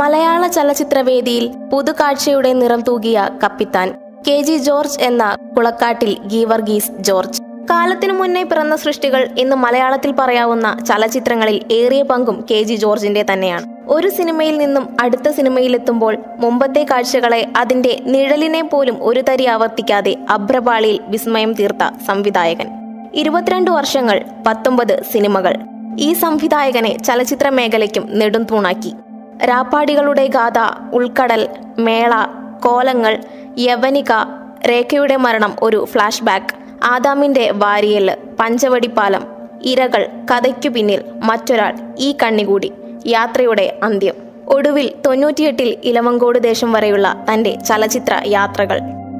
മലയാള ചലച്ചിത്രവേദിയിൽ പുതുകാഴ്ചയുടെ നിറം തൂകിയ കപ്പിത്താൻ കെ ജി ജോർജ് എന്ന കുളക്കാട്ടിൽ ഗീവർഗീസ് ജോർജ് കാലത്തിനു മുന്നേ പിറന്ന സൃഷ്ടികൾ ഇന്ന് മലയാളത്തിൽ പറയാവുന്ന ചലച്ചിത്രങ്ങളിൽ ഏറിയ പങ്കും കെ ജി ജോർജിന്റെ തന്നെയാണ് ഒരു സിനിമയിൽ നിന്നും അടുത്ത സിനിമയിലെത്തുമ്പോൾ മുമ്പത്തെ കാഴ്ചകളെ അതിന്റെ നിഴലിനെ പോലും ഒരു തരി ആവർത്തിക്കാതെ അഭ്രപാളിയിൽ വിസ്മയം തീർത്ത സംവിധായകൻ ഇരുപത്തിരണ്ട് വർഷങ്ങൾ പത്തൊമ്പത് സിനിമകൾ ഈ സംവിധായകനെ ചലച്ചിത്ര മേഖലയ്ക്കും നെടുംതൂണാക്കി രാപ്പാടികളുടെ ഗാഥ ഉൾക്കടൽ മേള കോലങ്ങൾ യവനിക രേഖയുടെ മരണം ഒരു ഫ്ലാഷ് ബാക്ക് ആദാമിന്റെ വാരിയല് പഞ്ചവടിപ്പാലം ഇരകൾ കഥയ്ക്കു പിന്നിൽ മറ്റൊരാൾ ഈ കണ്ണികൂടി യാത്രയുടെ അന്ത്യം ഒടുവിൽ തൊണ്ണൂറ്റിയെട്ടിൽ ഇലവങ്കോട് ദേശം വരെയുള്ള തന്റെ ചലച്ചിത്ര യാത്രകൾ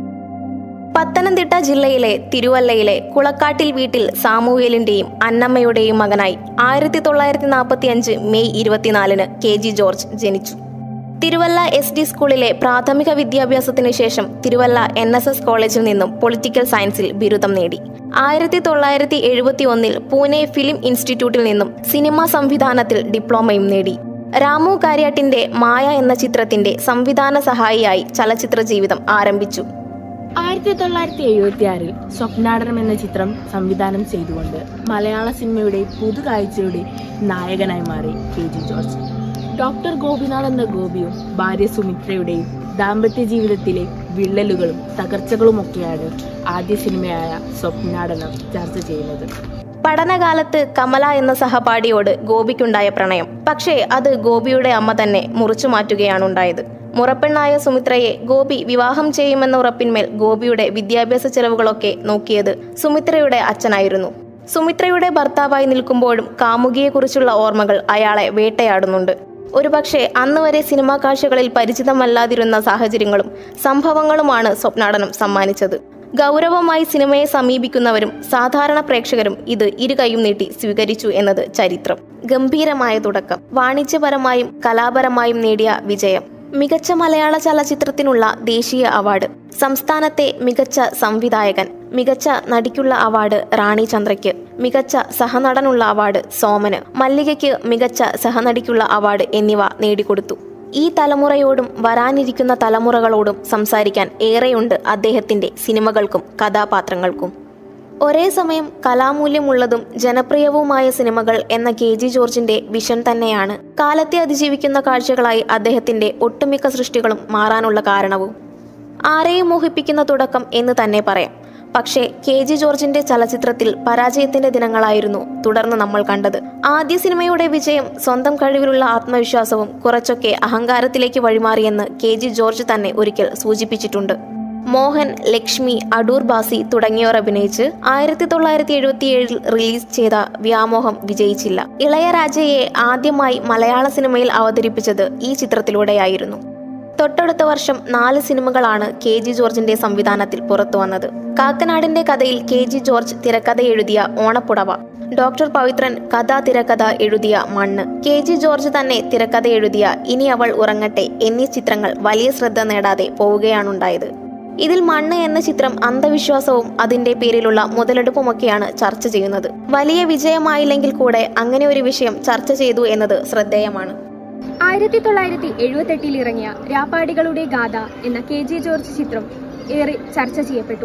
പത്തനംതിട്ട ജില്ലയിലെ തിരുവല്ലയിലെ കുളക്കാട്ടിൽ വീട്ടിൽ സാമുവേലിന്റെയും അന്നമ്മയുടെയും മകനായി ആയിരത്തി തൊള്ളായിരത്തി നാൽപ്പത്തി അഞ്ച് മെയ് ഇരുപത്തിനാലിന് കെ ജി ജോർജ് ജനിച്ചു തിരുവല്ല എസ് ഡി സ്കൂളിലെ പ്രാഥമിക വിദ്യാഭ്യാസത്തിന് ശേഷം തിരുവല്ല എൻ എസ് എസ് കോളേജിൽ നിന്നും പൊളിറ്റിക്കൽ സയൻസിൽ ബിരുദം നേടി ആയിരത്തി തൊള്ളായിരത്തി എഴുപത്തി ഒന്നിൽ പൂനെ ഫിലിം ഇൻസ്റ്റിറ്റ്യൂട്ടിൽ നിന്നും സിനിമാ സംവിധാനത്തിൽ ഡിപ്ലോമയും നേടി രാമു കാര്യാട്ടിന്റെ മായ എന്ന ചിത്രത്തിന്റെ സംവിധാന സഹായിയായി ചലച്ചിത്ര ജീവിതം ആരംഭിച്ചു ആയിരത്തി തൊള്ളായിരത്തി എഴുപത്തി ആറിൽ സ്വപ്നാടനം എന്ന ചിത്രം സംവിധാനം ചെയ്തുകൊണ്ട് മലയാള സിനിമയുടെ പുതുകാഴ്ചയുടെ നായകനായി മാറി K G George doctor Gopinath എന്ന ഗോപിയും ഭാര്യ സുമിത്രയുടെയും ദാമ്പത്യ ജീവിതത്തിലെ വിള്ളലുകളും തകർച്ചകളുമൊക്കെയാണ് ആദ്യ സിനിമയായ സ്വപ്നാടനം ചർച്ച ചെയ്യുന്നത് പഠനകാലത്ത് കമല എന്ന സഹപാഠിയോട് ഗോപിക്കുണ്ടായ പ്രണയം പക്ഷേ അത് ഗോപിയുടെ അമ്മ തന്നെ മുറിച്ചു മാറ്റുകയാണ് ഉണ്ടായത് മുറപ്പെണ്ണായ സുമിത്രയെ ഗോപി വിവാഹം ചെയ്യുമെന്ന ഉറപ്പിന്മേൽ ഗോപിയുടെ വിദ്യാഭ്യാസ ചെലവുകളൊക്കെ നോക്കിയത് സുമിത്രയുടെ അച്ഛനായിരുന്നു സുമിത്രയുടെ ഭർത്താവായി നിൽക്കുമ്പോഴും കാമുകിയെക്കുറിച്ചുള്ള ഓർമ്മകൾ അയാളെ വേട്ടയാടുന്നുണ്ട് ഒരുപക്ഷെ അന്ന് വരെ സിനിമാ കാഴ്ചകളിൽ പരിചിതമല്ലാതിരുന്ന സാഹചര്യങ്ങളും സംഭവങ്ങളുമാണ് സ്വപ്നാടനം സമ്മാനിച്ചത് ഗൗരവമായി സിനിമയെ സമീപിക്കുന്നവരും സാധാരണ പ്രേക്ഷകരും ഇത് ഇരുകൈയും നീട്ടി സ്വീകരിച്ചു എന്നത് ചരിത്രം ഗംഭീരമായ തുടക്കം വാണിജ്യപരമായും കലാപരമായും നേടിയ വിജയം മികച്ച മലയാള ചലച്ചിത്രത്തിനുള്ള ദേശീയ അവാർഡ് സംസ്ഥാനത്തെ മികച്ച സംവിധായകൻ മികച്ച നടിക്കുള്ള അവാർഡ് റാണി ചന്ദ്രയ്ക്ക് മികച്ച സഹനടനുള്ള അവാർഡ് സോമന് മല്ലികയ്ക്ക് മികച്ച സഹനടിക്കുള്ള അവാർഡ് എന്നിവ നേടിക്കൊടുത്തു ഈ തലമുറയോടും വരാനിരിക്കുന്ന തലമുറകളോടും സംസാരിക്കാൻ ഏറെയുണ്ട് അദ്ദേഹത്തിന്റെ സിനിമകൾക്കും കഥാപാത്രങ്ങൾക്കും ഒരേ സമയം കലാമൂല്യമുള്ളതും ജനപ്രിയവുമായ സിനിമകൾ എന്ന കെ ജി ജോർജിന്റെ വിഷൻ തന്നെയാണ് കാലത്തെ അതിജീവിക്കുന്ന കാഴ്ചകളായി അദ്ദേഹത്തിന്റെ ഒട്ടുമിക്ക സൃഷ്ടികളും മാറാനുള്ള കാരണവും ആരെയും മോഹിപ്പിക്കുന്ന തുടക്കം എന്ന് തന്നെ പറയാം പക്ഷേ കെ ജി ജോർജിന്റെ ചലച്ചിത്രത്തിൽ പരാജയത്തിന്റെ ദിനങ്ങളായിരുന്നു തുടർന്ന് നമ്മൾ കണ്ടത് ആദ്യ സിനിമയുടെ വിജയം സ്വന്തം കഴിവിലുള്ള ആത്മവിശ്വാസവും കുറച്ചൊക്കെ അഹങ്കാരത്തിലേക്ക് വഴിമാറിയെന്ന് കെ ജി ജോർജ് തന്നെ ഒരിക്കൽ സൂചിപ്പിച്ചിട്ടുണ്ട് മോഹൻ ലക്ഷ്മി അടൂർ ബാസി തുടങ്ങിയവർ അഭിനയിച്ച് ആയിരത്തി തൊള്ളായിരത്തി എഴുപത്തിയേഴിൽ റിലീസ് ചെയ്ത വ്യാമോഹം വിജയിച്ചില്ല ഇളയരാജയെ ആദ്യമായി മലയാള സിനിമയിൽ അവതരിപ്പിച്ചത് ഈ ചിത്രത്തിലൂടെയായിരുന്നു തൊട്ടടുത്ത വർഷം നാല് സിനിമകളാണ് കെ ജി ജോർജിന്റെ സംവിധാനത്തിൽ പുറത്തു വന്നത് കാക്കനാടിന്റെ കഥയിൽ കെ ജി ജോർജ് തിരക്കഥ എഴുതിയ ഓണപ്പുടവ ഡോക്ടർ പവിത്രൻ കഥ തിരക്കഥ എഴുതിയ മണ്ണ് കെ ജി ജോർജ് തന്നെ തിരക്കഥ എഴുതിയ ഇനി അവൾ ഉറങ്ങട്ടെ എന്നീ ചിത്രങ്ങൾ വലിയ ശ്രദ്ധ നേടാതെ പോവുകയാണുണ്ടായത് ഇതിൽ മണ്ണ് എന്ന ചിത്രം അന്ധവിശ്വാസവും അതിന്റെ പേരിലുള്ള മുതലെടുപ്പുമൊക്കെയാണ് ചർച്ച ചെയ്യുന്നത് വലിയ വിജയമായില്ലെങ്കിൽ കൂടെ അങ്ങനെ ഒരു വിഷയം ചർച്ച ചെയ്തു എന്നത് ശ്രദ്ധേയമാണ് ആയിരത്തി തൊള്ളായിരത്തി എഴുപത്തെട്ടിൽ ഇറങ്ങിയ രാപ്പാടികളുടെ ഗാഥ എന്ന കെ ജെ ജോർജ് ചിത്രം ഏറെ ചർച്ച ചെയ്യപ്പെട്ടു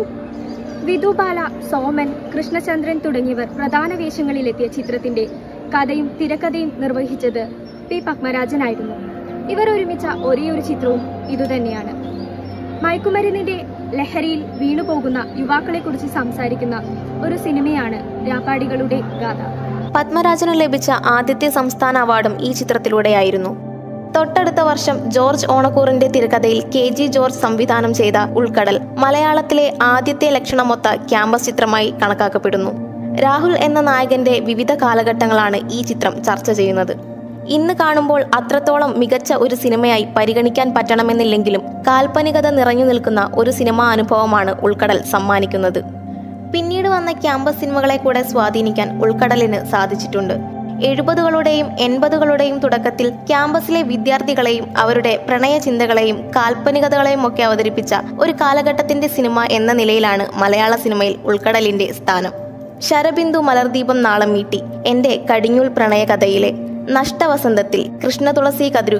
വിധുബാല സോമൻ കൃഷ്ണചന്ദ്രൻ തുടങ്ങിയവർ പ്രധാന വേഷങ്ങളിലെത്തിയ ചിത്രത്തിന്റെ കഥയും തിരക്കഥയും നിർവഹിച്ചത് പി പത്മരാജനായിരുന്നു ഇവർ ഒരുമിച്ച ഒരേയൊരു ചിത്രവും ഇതുതന്നെയാണ് മയക്കുമരുന്നിന്റെ ലഹരിയിൽ വീണുപോകുന്ന യുവാക്കളെക്കുറിച്ച് സംസാരിക്കുന്ന ഒരു സിനിമയാണ് രാപ്പാടികളുടെ ഗാഥ പത്മരാജന് ലഭിച്ച ആദ്യത്തെ സംസ്ഥാന അവാർഡും ഈ ചിത്രത്തിലൂടെയായിരുന്നു തൊട്ടടുത്ത വർഷം ജോർജ് ഓണക്കൂറിന്റെ തിരക്കഥയിൽ കെ ജി ജോർജ് സംവിധാനം ചെയ്ത ഉൾക്കടൽ മലയാളത്തിലെ ആദ്യത്തെ ലക്ഷണമൊത്ത ക്യാമ്പസ് ചിത്രമായി കണക്കാക്കപ്പെടുന്നു രാഹുൽ എന്ന നായകന്റെ വിവിധ കാലഘട്ടങ്ങളാണ് ഈ ചിത്രം ചർച്ച ചെയ്യുന്നത് ഇന്ന് കാണുമ്പോൾ അത്രത്തോളം മികച്ച ഒരു സിനിമയായി പരിഗണിക്കാൻ പറ്റണമെന്നില്ലെങ്കിലും കാൽപ്പനികത നിറഞ്ഞു നിൽക്കുന്ന ഒരു സിനിമാ അനുഭവമാണ് ഉൾക്കടൽ സമ്മാനിക്കുന്നത് പിന്നീട് വന്ന ക്യാമ്പസ് സിനിമകളെ കൂടെ സ്വാധീനിക്കാൻ ഉൾക്കടലിന് സാധിച്ചിട്ടുണ്ട് എഴുപതുകളുടെയും എൺപതുകളുടെയും തുടക്കത്തിൽ ക്യാമ്പസിലെ വിദ്യാർത്ഥികളെയും അവരുടെ പ്രണയ ചിന്തകളെയും കാൽപ്പനികതകളെയും ഒക്കെ അവതരിപ്പിച്ച ഒരു കാലഘട്ടത്തിന്റെ സിനിമ എന്ന നിലയിലാണ് മലയാള സിനിമയിൽ ഉൾക്കടലിന്റെ സ്ഥാനം ശരബിന്ദു മലർദീപം നാളം മീട്ടി എന്റെ കടിഞ്ഞൂൽ പ്രണയകഥയിലെ നഷ്ടവസന്തത്തിൽ കൃഷ്ണതുളസി കതിരുകൾ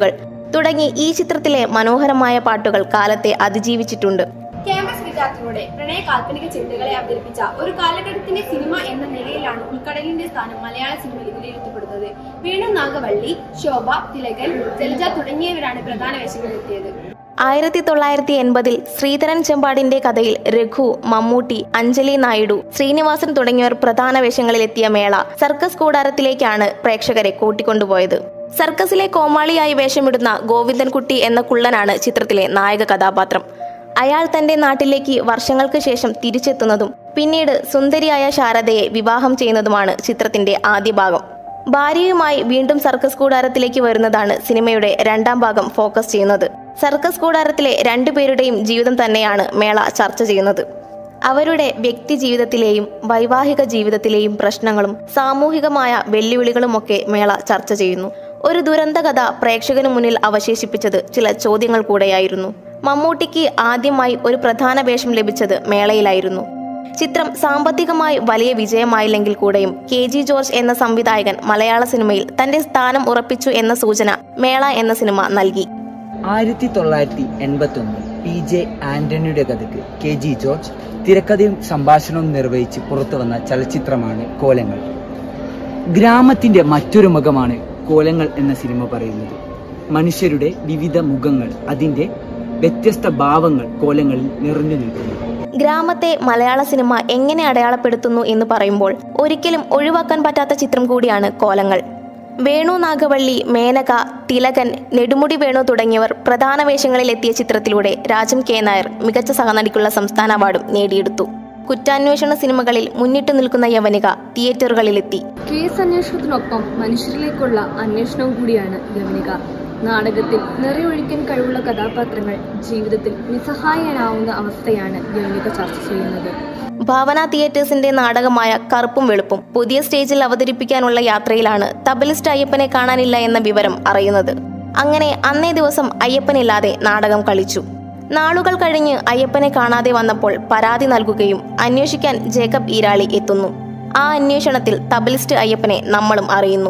തുടങ്ങി ഈ ചിത്രത്തിലെ മനോഹരമായ പാട്ടുകൾ കാലത്തെ അതിജീവിച്ചിട്ടുണ്ട് ക്യാമ്പസ് വിദ്യാർത്ഥികളുടെ പ്രണയ കാൽപ്പനിക ചിന്തകളെ അവതരിപ്പിച്ച ഒരു കാലഘട്ടത്തിന്റെ സിനിമ എന്ന നിലയിലാണ് ഉൾക്കടലിന്റെ സ്ഥാനം മലയാള സിനിമയിൽ വിലയിരുത്തപ്പെടുന്നത് വേണു നാഗവള്ളി ശോഭ തിലകൻ ജലജ തുടങ്ങിയവരാണ് പ്രധാന വേഷങ്ങളിലെത്തിയത് ആയിരത്തി തൊള്ളായിരത്തി എൺപതിൽ ശ്രീധരൻ ചെമ്പാടിന്റെ കഥയിൽ രഘു മമ്മൂട്ടി അഞ്ജലി നായിഡു ശ്രീനിവാസൻ തുടങ്ങിയവർ പ്രധാന വേഷങ്ങളിലെത്തിയ മേള സർക്കസ് കൂടാരത്തിലേക്കാണ് പ്രേക്ഷകരെ കൂട്ടിക്കൊണ്ടുപോയത് സർക്കസിലെ കോമാളിയായി വേഷമിടുന്ന ഗോവിന്ദൻകുട്ടി എന്ന കുള്ളനാണ് ചിത്രത്തിലെ നായക കഥാപാത്രം അയാൾ തന്റെ നാട്ടിലേക്ക് വർഷങ്ങൾക്ക് ശേഷം തിരിച്ചെത്തുന്നതും പിന്നീട് സുന്ദരിയായ ശാരദയെ വിവാഹം ചെയ്യുന്നതുമാണ് ചിത്രത്തിന്റെ ആദ്യ ഭാഗം ഭാര്യയുമായി വീണ്ടും സർക്കസ് കൂടാരത്തിലേക്ക് വരുന്നതാണ് സിനിമയുടെ രണ്ടാം ഭാഗം ഫോക്കസ് ചെയ്യുന്നത് സർക്കസ് കൂടാരത്തിലെ രണ്ടുപേരുടെയും ജീവിതം തന്നെയാണ് മേള ചർച്ച ചെയ്യുന്നത് അവരുടെ വ്യക്തി ജീവിതത്തിലെയും വൈവാഹിക ജീവിതത്തിലെയും പ്രശ്നങ്ങളും സാമൂഹികമായ വെല്ലുവിളികളുമൊക്കെ മേള ചർച്ച ചെയ്യുന്നു ഒരു ദുരന്ത കഥ പ്രേക്ഷകന് മുന്നിൽ അവശേഷിപ്പിച്ചത് ചില ചോദ്യങ്ങൾ കൂടെയായിരുന്നു മമ്മൂട്ടിക്ക് ആദ്യമായി ഒരു പ്രധാന വേഷം ലഭിച്ചത് മേളയിലായിരുന്നു ചിത്രം സാമ്പത്തികമായി വലിയ വിജയമായില്ലെങ്കിൽ കൂടെയും കെ ജി ജോർജ് എന്ന സംവിധായകൻ മലയാള സിനിമയിൽ തന്റെ സ്ഥാനം ഉറപ്പിച്ചു എന്ന സൂചന മേള എന്ന സിനിമ നൽകി ആയിരത്തി തൊള്ളായിരത്തി എൺപത്തി ഒന്നിൽ പി ജെ ആന്റണിയുടെ കഥയ്ക്ക് കെ ജി ജോർജ് തിരക്കഥയും സംഭാഷണവും നിർവഹിച്ച് പുറത്തുവന്ന ചലച്ചിത്രമാണ് കോലങ്ങൾ ഗ്രാമത്തിന്റെ മറ്റൊരു മുഖമാണ് കോലങ്ങൾ എന്ന സിനിമ പറയുന്നത് മനുഷ്യരുടെ വിവിധ മുഖങ്ങൾ അതിന്റെ വ്യത്യസ്ത ഭാവങ്ങൾ കോലങ്ങളിൽ നിറഞ്ഞു നിൽക്കുന്നു ഗ്രാമത്തെ മലയാള സിനിമ എങ്ങനെ അടയാളപ്പെടുത്തുന്നു എന്ന് പറയുമ്പോൾ ഒരിക്കലും ഒഴിവാക്കാൻ പറ്റാത്ത ചിത്രം കൂടിയാണ് കോലങ്ങൾ വേണു നാഗവള്ളി മേനക തിലകൻ നെടുമുടി വേണു തുടങ്ങിയവർ പ്രധാന വേഷങ്ങളിൽ എത്തിയ ചിത്രത്തിലൂടെ രാജം കെ നായർ മികച്ച സഹനടിക്കുള്ള സംസ്ഥാന അവാർഡും നേടിയെടുത്തു കുറ്റാന്വേഷണ സിനിമകളിൽ മുന്നിട്ട് നിൽക്കുന്ന യവനിക തിയേറ്ററുകളിലെത്തി കേസ് അന്വേഷണത്തിനൊപ്പം മനുഷ്യരിലേക്കുള്ള അന്വേഷണവും കൂടിയാണ് യവനിക നാടകത്തിൽ നിറയൊഴിക്കാൻ കഴിവുള്ള കഥാപാത്രങ്ങൾ ജീവിതത്തിൽ നിസ്സഹായനാവുന്ന അവസ്ഥയാണ് യവനിക ചർച്ച ചെയ്യുന്നത് ഭാവന തിയേറ്റേഴ്സിന്റെ നാടകമായ കറുപ്പും വെളുപ്പും പുതിയ സ്റ്റേജിൽ അവതരിപ്പിക്കാനുള്ള യാത്രയിലാണ് തബലിസ്റ്റ് അയ്യപ്പനെ കാണാനില്ല എന്ന വിവരം അറിയുന്നത് അങ്ങനെ അന്നേ ദിവസം അയ്യപ്പനില്ലാതെ നാടകം കളിച്ചു നാളുകൾ കഴിഞ്ഞ് അയ്യപ്പനെ കാണാതെ വന്നപ്പോൾ പരാതി നൽകുകയും അന്വേഷിക്കാൻ ജേക്കബ് ഈരാളി എത്തുന്നു ആ അന്വേഷണത്തിൽ തബലിസ്റ്റ് അയ്യപ്പനെ നമ്മളും അറിയുന്നു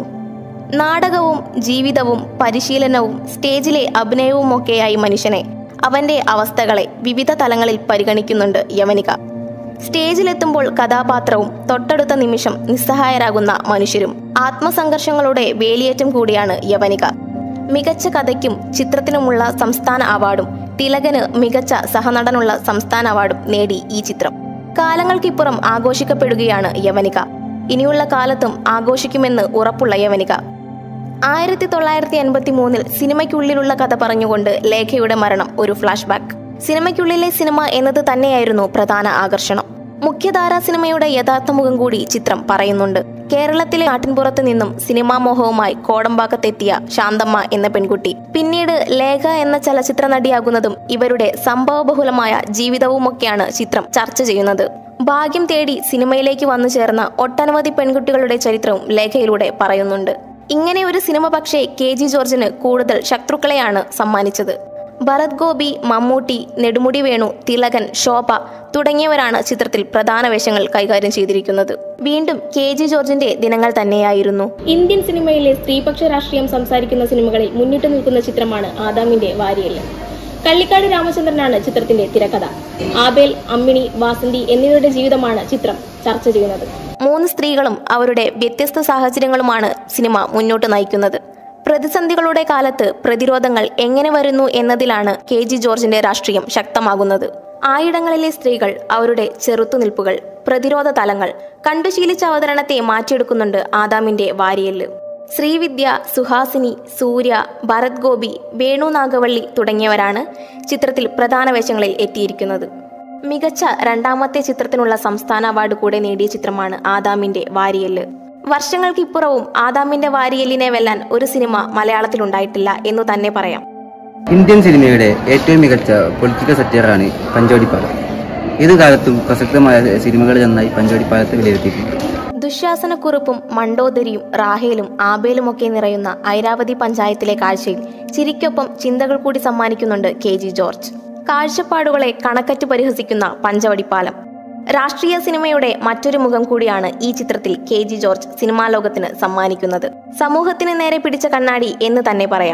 നാടകവും ജീവിതവും പരിശീലനവും സ്റ്റേജിലെ അഭിനയവുമൊക്കെയായി മനുഷ്യനെ അവന്റെ അവസ്ഥകളെ വിവിധ തലങ്ങളിൽ പരിഗണിക്കുന്നുണ്ട് യവനിക സ്റ്റേജിലെത്തുമ്പോൾ കഥാപാത്രവും തൊട്ടടുത്ത നിമിഷം നിസ്സഹായരാകുന്ന മനുഷ്യരും ആത്മസംഘർഷങ്ങളുടെ വേലിയേറ്റം കൂടിയാണ് യവനിക മികച്ച കഥയ്ക്കും ചിത്രത്തിനുമുള്ള സംസ്ഥാന അവാർഡും തിലകന് മികച്ച സഹനടനുള്ള സംസ്ഥാന അവാർഡും നേടി ഈ ചിത്രം കാലങ്ങൾക്കിപ്പുറം ആഘോഷിക്കപ്പെടുകയാണ് യവനിക ഇനിയുള്ള കാലത്തും ആഘോഷിക്കുമെന്ന് ഉറപ്പുള്ള യവനിക ആയിരത്തി തൊള്ളായിരത്തി എൺപത്തി മൂന്നിൽ സിനിമയ്ക്കുള്ളിലുള്ള കഥ പറഞ്ഞുകൊണ്ട് ലേഖയുടെ മരണം ഒരു ഫ്ലാഷ് ബാക്ക് സിനിമയ്ക്കുള്ളിലെ സിനിമ എന്നത് തന്നെയായിരുന്നു പ്രധാന ആകർഷണം മുഖ്യധാരാ സിനിമയുടെ യഥാർത്ഥ മുഖം കൂടി ചിത്രം പറയുന്നുണ്ട് കേരളത്തിലെ നാട്ടിൻപുറത്ത് നിന്നും സിനിമാ മോഹവുമായി കോടമ്പാക്കത്തെത്തിയ ശാന്തമ്മ എന്ന പെൺകുട്ടി പിന്നീട് ലേഖ എന്ന ചലച്ചിത്ര നടിയാകുന്നതും ഇവരുടെ സംഭവബഹുലമായ ജീവിതവുമൊക്കെയാണ് ചിത്രം ചർച്ച ചെയ്യുന്നത് ഭാഗ്യം തേടി സിനിമയിലേക്ക് വന്നു ചേർന്ന ഒട്ടനവധി പെൺകുട്ടികളുടെ ചരിത്രവും ലേഖയിലൂടെ പറയുന്നുണ്ട് ഇങ്ങനെ ഒരു സിനിമ പക്ഷേ കെ ജി ജോർജിന് കൂടുതൽ ശത്രുക്കളെയാണ് സമ്മാനിച്ചത് ഭരത് ഗോപി മമ്മൂട്ടി നെടുമുടി വേണു തിലകൻ ശോഭ തുടങ്ങിയവരാണ് ചിത്രത്തിൽ പ്രധാന വേഷങ്ങൾ കൈകാര്യം ചെയ്തിരിക്കുന്നത് വീണ്ടും കെ ജി ജോർജിന്റെ ദിനങ്ങൾ തന്നെയായിരുന്നു ഇന്ത്യൻ സിനിമയിലെ സ്ത്രീപക്ഷ രാഷ്ട്രീയം സംസാരിക്കുന്ന സിനിമകളിൽ മുന്നിട്ട് നിൽക്കുന്ന ചിത്രമാണ് ആദാമിന്റെ വാരിയല് കള്ളിക്കാട് രാമചന്ദ്രനാണ് ചിത്രത്തിന്റെ തിരക്കഥ ആബേൽ അമ്മിണി വാസന്തി എന്നിവരുടെ ജീവിതമാണ് ചിത്രം ചർച്ച ചെയ്യുന്നത് മൂന്ന് സ്ത്രീകളും അവരുടെ വ്യത്യസ്ത സാഹചര്യങ്ങളുമാണ് സിനിമ മുന്നോട്ട് നയിക്കുന്നത് പ്രതിസന്ധികളുടെ കാലത്ത് പ്രതിരോധങ്ങൾ എങ്ങനെ വരുന്നു എന്നതിലാണ് കെ ജി ജോർജിന്റെ രാഷ്ട്രീയം ശക്തമാകുന്നത് ആയിടങ്ങളിലെ സ്ത്രീകൾ അവരുടെ ചെറുത്തുനിൽപ്പുകൾ പ്രതിരോധ തലങ്ങൾ കണ്ടുശീലിച്ച അവതരണത്തെ മാറ്റിയെടുക്കുന്നുണ്ട് ആദാമിന്റെ വാരിയല് ശ്രീവിദ്യ സുഹാസിനി സൂര്യ ഭരത് ഗോപി വേണു നാഗവള്ളി തുടങ്ങിയവരാണ് ചിത്രത്തിൽ പ്രധാന വേഷങ്ങളിൽ എത്തിയിരിക്കുന്നത് മികച്ച രണ്ടാമത്തെ ചിത്രത്തിനുള്ള സംസ്ഥാന അവാർഡ് കൂടെ നേടിയ ചിത്രമാണ് ആദാമിന്റെ വാരിയല് വർഷങ്ങൾക്കിപ്പുറവും ആദാമിന്റെ വാരിയലിനെ വെല്ലാൻ ഒരു സിനിമ മലയാളത്തിലുണ്ടായിട്ടില്ല എന്നു തന്നെ പറയാം ഇന്ത്യൻ സിനിമയുടെ ഏറ്റവും മികച്ച പൊളിറ്റിക്കൽ സറ്റയറാണ് പഞ്ചവടിപ്പാലം ഏത് കാലത്തും പ്രസക്തമായ സിനിമകളിൽ നന്നായി പഞ്ചവടിപ്പാലത്തെ വിലയിരുത്തിയിട്ടുണ്ട് ദുശാസനക്കുറിപ്പും മണ്ടോദരിയും റാഹേലും ആബേലുമൊക്കെ നിറയുന്ന ഐരാവതി പഞ്ചായത്തിലെ കാഴ്ചയിൽ ചിരിക്കൊപ്പം ചിന്തകൾ കൂടി സമ്മാനിക്കുന്നുണ്ട് കെ ജി ജോർജ് കാഴ്ചപ്പാടുകളെ കണക്കറ്റ് പരിഹസിക്കുന്ന പഞ്ചവടിപ്പാലം രാഷ്ട്രീയ സിനിമയുടെ മറ്റൊരു മുഖം കൂടിയാണ് ഈ ചിത്രത്തിൽ കെ ജി ജോർജ് സിനിമാ ലോകത്തിന് സമ്മാനിക്കുന്നത് സമൂഹത്തിന് നേരെ പിടിച്ച കണ്ണാടി എന്ന് തന്നെ പറയാം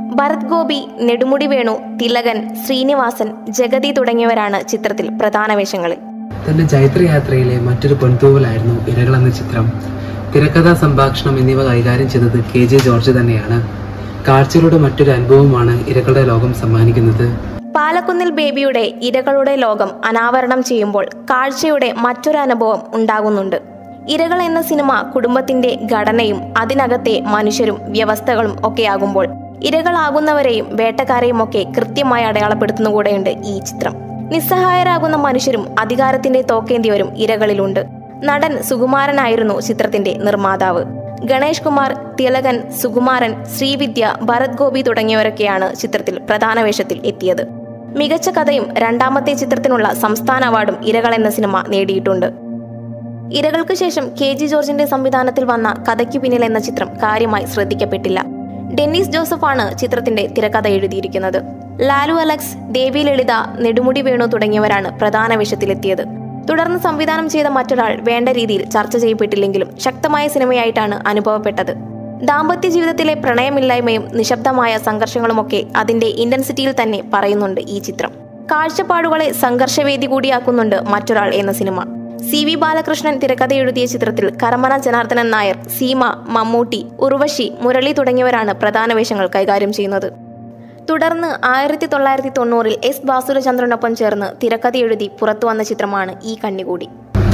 ഭരത് ഗോപി നെടുമുടി വേണു തിലകൻ ശ്രീനിവാസൻ ജഗതി തുടങ്ങിയവരാണ് ചിത്രത്തിൽ പ്രധാന വേഷങ്ങളിൽ തന്റെ ജൈത്രയാത്രയിലെ മറ്റൊരു പൊൻതൂവലായിരുന്നു ഇരകൾ എന്ന ചിത്രം തിരക്കഥാ സംഭാഷണം എന്നിവ കൈകാര്യം ചെയ്തത് കെ ജെ ജോർജ് തന്നെയാണ് കാഴ്ചകളുടെ മറ്റൊരു അനുഭവമാണ് ഇരകളുടെ ലോകം സമ്മാനിക്കുന്നത് പാലക്കുന്നിൽ ബേബിയുടെ ഇരകളുടെ ലോകം അനാവരണം ചെയ്യുമ്പോൾ കാഴ്ചയുടെ മറ്റൊരു അനുഭവം ഉണ്ടാകുന്നുണ്ട് ഇരകൾ എന്ന സിനിമ കുടുംബത്തിന്റെ ഘടനയും അതിനകത്തെ മനുഷ്യരും വ്യവസ്ഥകളും ഒക്കെയാകുമ്പോൾ ഇരകളാകുന്നവരെയും വേട്ടക്കാരെയും ഒക്കെ കൃത്യമായി അടയാളപ്പെടുത്തുന്നുകൂടെയുണ്ട് ഈ ചിത്രം നിസ്സഹായരാകുന്ന മനുഷ്യരും അധികാരത്തിന്റെ തോക്കേന്തിയവരും ഇരകളിലുണ്ട് നടൻ സുകുമാരനായിരുന്നു ചിത്രത്തിന്റെ നിർമ്മാതാവ് ഗണേഷ് കുമാർ തിലകൻ സുകുമാരൻ ശ്രീവിദ്യ ഭരത് ഗോപി തുടങ്ങിയവരൊക്കെയാണ് ചിത്രത്തിൽ പ്രധാന വേഷത്തിൽ എത്തിയത് മികച്ച കഥയും രണ്ടാമത്തെ ചിത്രത്തിനുള്ള സംസ്ഥാന അവാർഡും ഇരകൾ എന്ന സിനിമ നേടിയിട്ടുണ്ട് ഇരകൾക്ക് ശേഷം കെ ജി ജോർജിന്റെ സംവിധാനത്തിൽ വന്ന കഥയ്ക്കു പിന്നിൽ എന്ന ചിത്രം കാര്യമായി ശ്രദ്ധിക്കപ്പെട്ടില്ല ഡെന്നിസ് ജോസഫാണ് ചിത്രത്തിന്റെ തിരക്കഥ എഴുതിയിരിക്കുന്നത് ലാലു അലക്സ് ദേവി ലളിത നെടുമുടി വേണു തുടങ്ങിയവരാണ് പ്രധാന വേഷത്തിലെത്തിയത് തുടർന്ന് സംവിധാനം ചെയ്ത മറ്റൊരാൾ വേണ്ട രീതിയിൽ ചർച്ച ചെയ്യപ്പെട്ടില്ലെങ്കിലും ശക്തമായ സിനിമയായിട്ടാണ് അനുഭവപ്പെട്ടത് ദാമ്പത്യ ജീവിതത്തിലെ പ്രണയമില്ലായ്മയും നിശബ്ദമായ സംഘർഷങ്ങളുമൊക്കെ അതിന്റെ ഇന്റൻസിറ്റിയിൽ തന്നെ പറയുന്നുണ്ട് ഈ ചിത്രം കാഴ്ചപ്പാടുകളെ സംഘർഷവേദി കൂടിയാക്കുന്നുണ്ട് മറ്റൊരാൾ എന്ന സിനിമ സി വി ബാലകൃഷ്ണൻ തിരക്കഥ എഴുതിയ ചിത്രത്തിൽ കരമന ജനാർദ്ദനൻ നായർ സീമ മമ്മൂട്ടി ഉർവശി മുരളി തുടങ്ങിയവരാണ് പ്രധാന വേഷങ്ങൾ കൈകാര്യം ചെയ്യുന്നത് തുടർന്ന് ആയിരത്തി തൊള്ളായിരത്തി തൊണ്ണൂറിൽ എസ് ബാസുരചന്ദ്രനൊപ്പം ചേർന്ന് തിരക്കഥ എഴുതി പുറത്തുവന്ന ചിത്രമാണ് ഈ കണ്ണികൂടി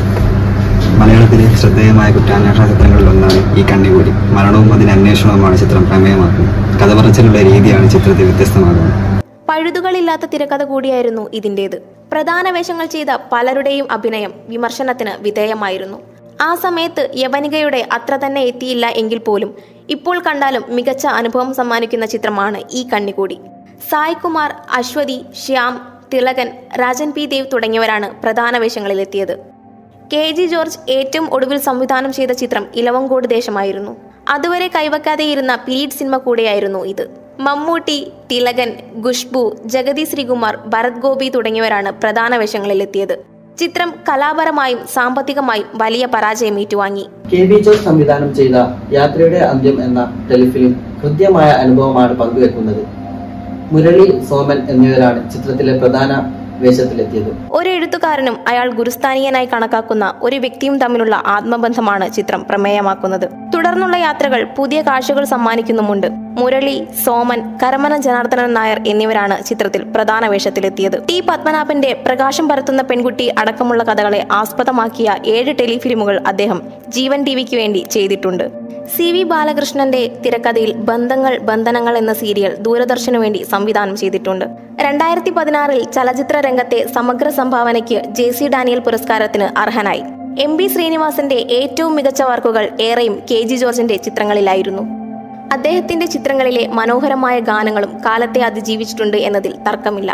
മലയാളത്തിലെ ശ്രദ്ധേയമായ കുറ്റാന്വേഷണ ചിത്രങ്ങളിലൊന്നാണ് ഈ കണ്ണികൂടി മരണവും അതിന്റെ അന്വേഷണവുമാണ് ചിത്രം പ്രമേയമാക്കുന്നത് കഥ പറച്ചിലുള്ള രീതിയാണ് ചിത്രത്തിൽ വ്യത്യസ്തമാകുന്നത് പഴുതുകളില്ലാത്ത തിരക്കഥ കൂടിയായിരുന്നു ഇതിൻ്റേത് പ്രധാന വേഷങ്ങൾ ചെയ്ത പലരുടെയും അഭിനയം വിമർശനത്തിന് വിധേയമായിരുന്നു ആ സമയത്ത് യവനികയുടെ അത്ര തന്നെ എത്തിയില്ല എങ്കിൽ പോലും ഇപ്പോൾ കണ്ടാലും മികച്ച അനുഭവം സമ്മാനിക്കുന്ന ചിത്രമാണ് ഈ കണ്ണികൂടി സായ് കുമാർ അശ്വതി ശ്യാം തിലകൻ രാജൻ പി ദേവ് തുടങ്ങിയവരാണ് പ്രധാന വേഷങ്ങളിലെത്തിയത് കെ ജി ജോർജ് ഏറ്റവും ഒടുവിൽ സംവിധാനം ചെയ്ത ചിത്രം ഇലവങ്കോട് ദേശമായിരുന്നു അതുവരെ കൈവയ്ക്കാതെയിരുന്ന പീരീഡ് സിനിമ കൂടെയായിരുന്നു ഇത് മമ്മൂട്ടി തിലകൻ ഖുഷ്ബു ജഗതി ശ്രീകുമാർ ഭരത് ഗോപി തുടങ്ങിയവരാണ് പ്രധാന വേഷങ്ങളിലെത്തിയത് ചിത്രം കലാപരമായും സാമ്പത്തികമായും വലിയ പരാജയം ഏറ്റുവാങ്ങി കെ ബി ജോർജ് സംവിധാനം ചെയ്ത യാത്രയുടെ അന്ത്യം എന്ന ടെലിഫിലിം ഹൃദ്യമായ അനുഭവമാണ് പങ്കുവെക്കുന്നത് മുരളി സോമൻ എന്നിവരാണ് ചിത്രത്തിലെ പ്രധാന വേഷത്തിലെത്തിയത് ഒരു എഴുത്തുകാരനും അയാൾ ഗുരുസ്ഥാനീയനായി കണക്കാക്കുന്ന ഒരു വ്യക്തിയും തമ്മിലുള്ള ആത്മബന്ധമാണ് ചിത്രം പ്രമേയമാക്കുന്നത് തുടർന്നുള്ള യാത്രകൾ പുതിയ കാഴ്ചകൾ സമ്മാനിക്കുന്നുമുണ്ട് മുരളി സോമൻ കരമന ജനാർദ്ദനൻ നായർ എന്നിവരാണ് ചിത്രത്തിൽ പ്രധാന വേഷത്തിലെത്തിയത് ടി പത്മനാഭന്റെ പ്രകാശം പരത്തുന്ന പെൺകുട്ടി അടക്കമുള്ള കഥകളെ ആസ്പദമാക്കിയ ഏഴ് ടെലിഫിലിമുകൾ അദ്ദേഹം ജീവൻ ടിവിക്ക് വേണ്ടി ചെയ്തിട്ടുണ്ട് സി വി ബാലകൃഷ്ണന്റെ തിരക്കഥയിൽ ബന്ധങ്ങൾ ബന്ധനങ്ങൾ എന്ന സീരിയൽ ദൂരദർശനു വേണ്ടി സംവിധാനം ചെയ്തിട്ടുണ്ട് രണ്ടായിരത്തി പതിനാറിൽ ചലച്ചിത്ര രംഗത്തെ സമഗ്ര സംഭാവനയ്ക്ക് ജെ സി ഡാനിയൽ പുരസ്കാരത്തിന് അർഹനായി എം ബി ശ്രീനിവാസന്റെ ഏറ്റവും മികച്ച വർക്കുകൾ ഏറെയും കെ ജി ജോർജിന്റെ ചിത്രങ്ങളിലായിരുന്നു അദ്ദേഹത്തിന്റെ ചിത്രങ്ങളിലെ മനോഹരമായ ഗാനങ്ങളും കാലത്തെ അതിജീവിച്ചിട്ടുണ്ട് എന്നതിൽ തർക്കമില്ല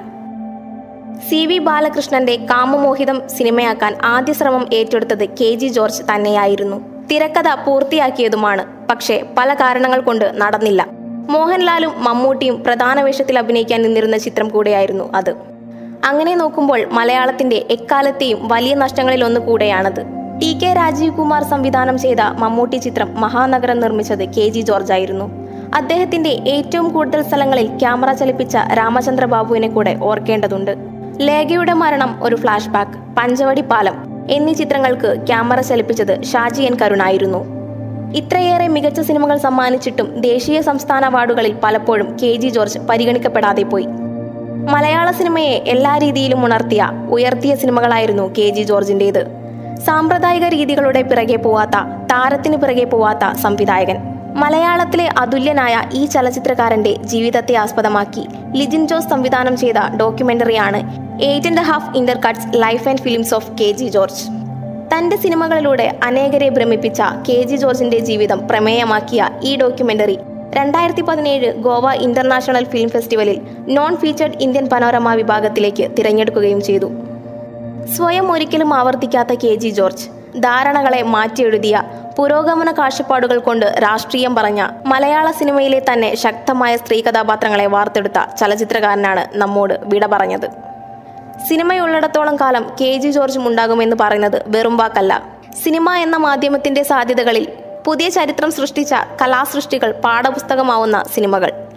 സി വി ബാലകൃഷ്ണന്റെ കാമമോഹിതം സിനിമയാക്കാൻ ആദ്യ ശ്രമം ഏറ്റെടുത്തത് കെ ജി ജോർജ് തന്നെയായിരുന്നു തിരക്കഥ പൂർത്തിയാക്കിയതുമാണ് പക്ഷേ പല കാരണങ്ങൾ കൊണ്ട് നടന്നില്ല മോഹൻലാലും മമ്മൂട്ടിയും പ്രധാന വേഷത്തിൽ അഭിനയിക്കാൻ നിന്നിരുന്ന ചിത്രം കൂടെയായിരുന്നു അത് അങ്ങനെ നോക്കുമ്പോൾ മലയാളത്തിന്റെ എക്കാലത്തെയും വലിയ നഷ്ടങ്ങളിൽ ഒന്ന് കൂടെയാണത് ടി കെ രാജീവ് കുമാർ സംവിധാനം ചെയ്ത മമ്മൂട്ടി ചിത്രം മഹാനഗരം നിർമ്മിച്ചത് കെ ജി ജോർജ് ആയിരുന്നു അദ്ദേഹത്തിന്റെ ഏറ്റവും കൂടുതൽ സ്ഥലങ്ങളിൽ ക്യാമറ ചലിപ്പിച്ച രാമചന്ദ്ര ബാബുവിനെ കൂടെ ഓർക്കേണ്ടതുണ്ട് ലേഖയുടെ മരണം ഒരു ഫ്ലാഷ് ബാക്ക് പഞ്ചവടി പാലം എന്നീ ചിത്രങ്ങൾക്ക് ക്യാമറ ചലിപ്പിച്ചത് ഷാജി എൻ കരുണായിരുന്നു ഇത്രയേറെ മികച്ച സിനിമകൾ സമ്മാനിച്ചിട്ടും ദേശീയ സംസ്ഥാന അവാർഡുകളിൽ പലപ്പോഴും കെ ജി ജോർജ് പരിഗണിക്കപ്പെടാതെ പോയി മലയാള സിനിമയെ എല്ലാ രീതിയിലും ഉണർത്തിയ ഉയർത്തിയ സിനിമകളായിരുന്നു കെ ജി ജോർജിൻ്റേത് സാമ്പ്രദായിക രീതികളുടെ പിറകെ പോവാത്ത താരത്തിന് പിറകെ പോവാത്ത സംവിധായകൻ മലയാളത്തിലെ അതുല്യനായ ഈ ചലച്ചിത്രകാരന്റെ ജീവിതത്തെ ആസ്പദമാക്കി ലിജിൻ ജോസ് സംവിധാനം ചെയ്ത ഡോക്യുമെന്ററിയാണ് eight and half intercuts life and films of K G George തന്റെ സിനിമകളിലൂടെ അനേകരെ ഭ്രമിപ്പിച്ച കെ ജി ജോർജിന്റെ ജീവിതം പ്രമേയമാക്കിയ ഈ ഡോക്യുമെന്ററി രണ്ടായിരത്തി പതിനേഴ് ഗോവ ഇന്റർനാഷണൽ ഫിലിം ഫെസ്റ്റിവലിൽ നോൺ ഫീച്ചർഡ് ഇന്ത്യൻ പനോരമ വിഭാഗത്തിലേക്ക് തിരഞ്ഞെടുക്കുകയും ചെയ്തു സ്വയം ഒരിക്കലും ആവർത്തിക്കാത്ത കെ ജി ജോർജ് ധാരണകളെ മാറ്റിയെഴുതിയ പുരോഗമന കാഴ്ചപ്പാടുകൾ കൊണ്ട് രാഷ്ട്രീയം പറഞ്ഞ മലയാള സിനിമയിലെ തന്നെ ശക്തമായ സ്ത്രീ കഥാപാത്രങ്ങളെ വാർത്തെടുത്ത ചലച്ചിത്രകാരനാണ് നമ്മോട് വിട പറഞ്ഞത് സിനിമയുള്ളിടത്തോളം കാലം കെ ജി ജോർജും ഉണ്ടാകുമെന്ന് പറയുന്നത് വെറും വാക്കല്ല സിനിമ എന്ന മാധ്യമത്തിന്റെ സാധ്യതകളിൽ പുതിയ ചരിത്രം സൃഷ്ടിച്ച കലാസൃഷ്ടികൾ പാഠപുസ്തകമാവുന്ന സിനിമകൾ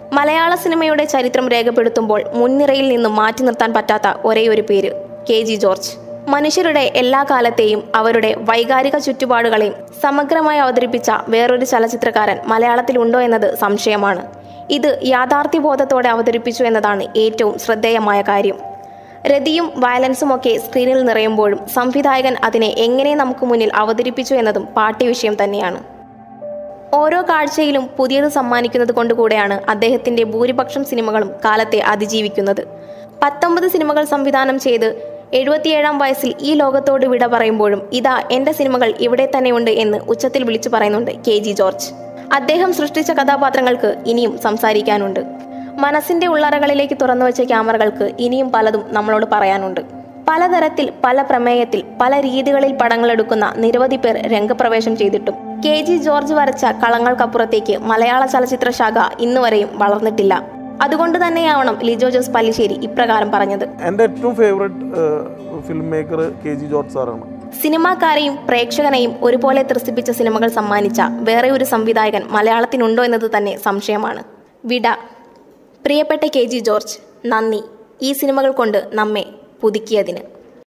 മലയാള സിനിമയുടെ ചരിത്രം രേഖപ്പെടുത്തുമ്പോൾ മുൻനിരയിൽ നിന്നും മാറ്റി നിർത്താൻ പറ്റാത്ത ഒരേയൊരു പേര് കെ ജി ജോർജ് മനുഷ്യരുടെ എല്ലാ കാലത്തെയും അവരുടെ വൈകാരിക ചുറ്റുപാടുകളെയും സമഗ്രമായി അവതരിപ്പിച്ച വേറൊരു ചലച്ചിത്രകാരൻ മലയാളത്തിലുണ്ടോ എന്നത് സംശയമാണ് ഇത് യാഥാർത്ഥ്യബോധത്തോടെ അവതരിപ്പിച്ചു എന്നതാണ് ഏറ്റവും ശ്രദ്ധേയമായ കാര്യം രതിയും വയലൻസും ഒക്കെ സ്ക്രീനിൽ നിറയുമ്പോഴും സംവിധായകൻ അതിനെ എങ്ങനെ നമുക്ക് മുന്നിൽ അവതരിപ്പിച്ചു എന്നതും പാഠ്യവിഷയം തന്നെയാണ് ഓരോ കാഴ്ചയിലും പുതിയത് സമ്മാനിക്കുന്നത് കൊണ്ടുകൂടെയാണ് അദ്ദേഹത്തിന്റെ ഭൂരിപക്ഷം സിനിമകളും കാലത്തെ അതിജീവിക്കുന്നത് പത്തൊമ്പത് സിനിമകൾ സംവിധാനം ചെയ്ത് എഴുപത്തിയേഴാം വയസ്സിൽ ഈ ലോകത്തോട് വിട പറയുമ്പോഴും ഇതാ എന്റെ സിനിമകൾ ഇവിടെ തന്നെയുണ്ട് എന്ന് ഉച്ചത്തിൽ വിളിച്ചു പറയുന്നുണ്ട് കെ ജി ജോർജ് അദ്ദേഹം സൃഷ്ടിച്ച കഥാപാത്രങ്ങൾക്ക് ഇനിയും സംസാരിക്കാനുണ്ട് മനസ്സിന്റെ ഉള്ളറകളിലേക്ക് തുറന്നു വെച്ച ക്യാമറകൾക്ക് ഇനിയും പലതും നമ്മളോട് പറയാനുണ്ട് പലതരത്തിൽ പല പ്രമേയത്തിൽ പല രീതികളിൽ പടങ്ങളെടുക്കുന്ന നിരവധി പേർ രംഗപ്രവേശം ചെയ്തിട്ടും കെ ജി ജോർജ് വരച്ച കളങ്ങൾക്കപ്പുറത്തേക്ക് മലയാള ചലച്ചിത്ര ശാഖ ഇന്നുവരെയും വളർന്നിട്ടില്ല അതുകൊണ്ട് തന്നെയാവണം ലിജോ ജോസ് പല്ലിശ്ശേരി ഇപ്രകാരം പറഞ്ഞത് എൻ്റെ ഏറ്റവും favourite film maker K G George സാറാണ് സിനിമാക്കാരെയും പ്രേക്ഷകനെയും ഒരുപോലെ ത്രസിപ്പിച്ച സിനിമകൾ സമ്മാനിച്ച വേറെ ഒരു സംവിധായകൻ മലയാളത്തിനുണ്ടോ എന്നത് തന്നെ സംശയമാണ് വിട പ്രിയപ്പെട്ട കെ ജി ജോർജ് നന്ദി ഈ സിനിമകൾ കൊണ്ട് നമ്മെ പുതുക്കിയതിന്